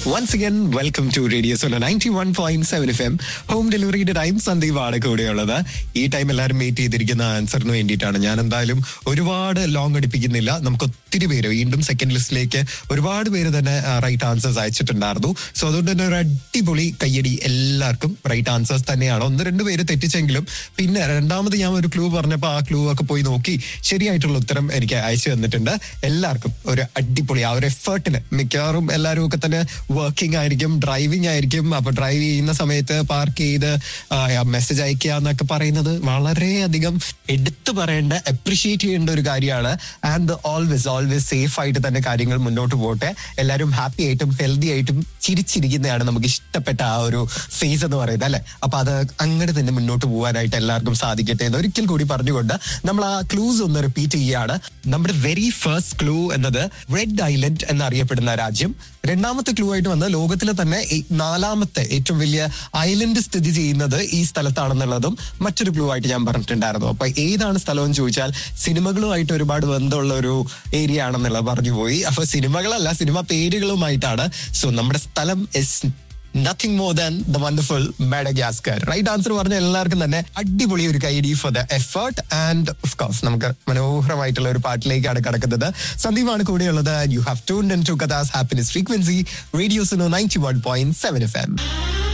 once again welcome to radio Suno ninety one point seven F M home ഡെലിവറിയുടെ time Sandeep ആണ് കൂടെയുള്ളത് ഈ time എല്ലാവരും വെയിറ്റ് ചെയ്തിരിക്കുന്ന ആൻസറിന് വേണ്ടിയിട്ടാണ് ഞാൻ എന്തായാലും ഒരുപാട് ലോങ് അടിപ്പിക്കുന്നില്ല നമുക്ക് ഒത്തിരി പേര് വീണ്ടും സെക്കൻഡ് ലിസ്റ്റിലേക്ക് ഒരുപാട് പേര് തന്നെ റൈറ്റ് ആൻസേഴ്സ് അയച്ചിട്ടുണ്ടായിരുന്നു സോ അതുകൊണ്ട് തന്നെ ഒരു അടിപൊളി കയ്യടി എല്ലാവർക്കും റൈറ്റ് ആൻസേഴ്സ് തന്നെയാണ് ഒന്ന് രണ്ട് പേര് തെറ്റിച്ചെങ്കിലും പിന്നെ രണ്ടാമത് ഞാൻ ഒരു ക്ലൂ പറഞ്ഞപ്പോൾ ആ ക്ലൂ ഒക്കെ പോയി നോക്കി ശരിയായിട്ടുള്ള ഉത്തരം എനിക്ക് അയച്ചു തന്നിട്ടുണ്ട് എല്ലാവർക്കും ഒരു അടിപൊളി ആ ഒരു എഫേർട്ടിന് മിക്കവാറും എല്ലാവരും ഒക്കെ തന്നെ വർക്കിംഗ് ആയിരിക്കും ഡ്രൈവിംഗ് ആയിരിക്കും അപ്പൊ ഡ്രൈവ് ചെയ്യുന്ന സമയത്ത് പാർക്ക് ചെയ്ത് മെസ്സേജ് അയക്കുക എന്നൊക്കെ പറയുന്നത് വളരെയധികം എടുത്തു പറയേണ്ട അപ്രിഷിയേറ്റ് ചെയ്യേണ്ട ഒരു കാര്യമാണ് ആൻഡ് ഓൾവേസ് ഓൾവേസ് സേഫ് ആയിട്ട് തന്നെ കാര്യങ്ങൾ മുന്നോട്ട് പോട്ടെ എല്ലാവരും ഹാപ്പി ആയിട്ടും ഹെൽത്തി ആയിട്ടും ചിരിച്ചിരിക്കുന്നതാണ് നമുക്ക് ഇഷ്ടപ്പെട്ട ആ ഒരു ഫേസ് എന്ന് പറയുന്നത് അല്ലെ അപ്പൊ അത് അങ്ങനെ തന്നെ മുന്നോട്ട് പോകാനായിട്ട് എല്ലാവർക്കും സാധിക്കട്ടെ എന്ന് ഒരിക്കൽ കൂടി പറഞ്ഞുകൊണ്ട് നമ്മൾ ആ ക്ലൂസ് ഒന്ന് റിപ്പീറ്റ് ചെയ്യുകയാണ് നമ്മുടെ വെരി ഫസ്റ്റ് ക്ലൂ എന്നത് റെഡ് ഐലൻഡ് എന്നറിയപ്പെടുന്ന രാജ്യം രണ്ടാമത്തെ ക്ലൂ ആയിട്ട് വന്ന ലോകത്തിലെ തന്നെ ഈ നാലാമത്തെ ഏറ്റവും വലിയ ഐലൻഡ് സ്ഥിതി ചെയ്യുന്നത് ഈ സ്ഥലത്താണെന്നുള്ളതും മറ്റൊരു ക്ലൂ ആയിട്ട് ഞാൻ പറഞ്ഞിട്ടുണ്ടായിരുന്നു അപ്പൊ ഏതാണ് സ്ഥലം എന്ന് ചോദിച്ചാൽ സിനിമകളുമായിട്ട് ഒരുപാട് ബന്ധമുള്ള ഒരു ഏരിയ ആണെന്നുള്ളത് പറഞ്ഞു പോയി അപ്പൊ സിനിമകളല്ല സിനിമ പേരുകളുമായിട്ടാണ് സോ നമ്മുടെ സ്ഥലം is nothing more than the wonderful Madagascar right answer പറഞ്ഞ എല്ലാവർക്കും തന്നെ അടിപൊളി ഒരു കൈഡി for the effort and of course നമുക്ക് മനോഹരമായിട്ടുള്ള ഒരു പാട്ടിലേക്കാണ് കിടക്കുന്നത് സന്ദീപാണ് കൂടെയുള്ളത് യു ഹാവ് ടൂൺ ടു കഥാസ് happiness frequency Radio Suno ninety one point seven F M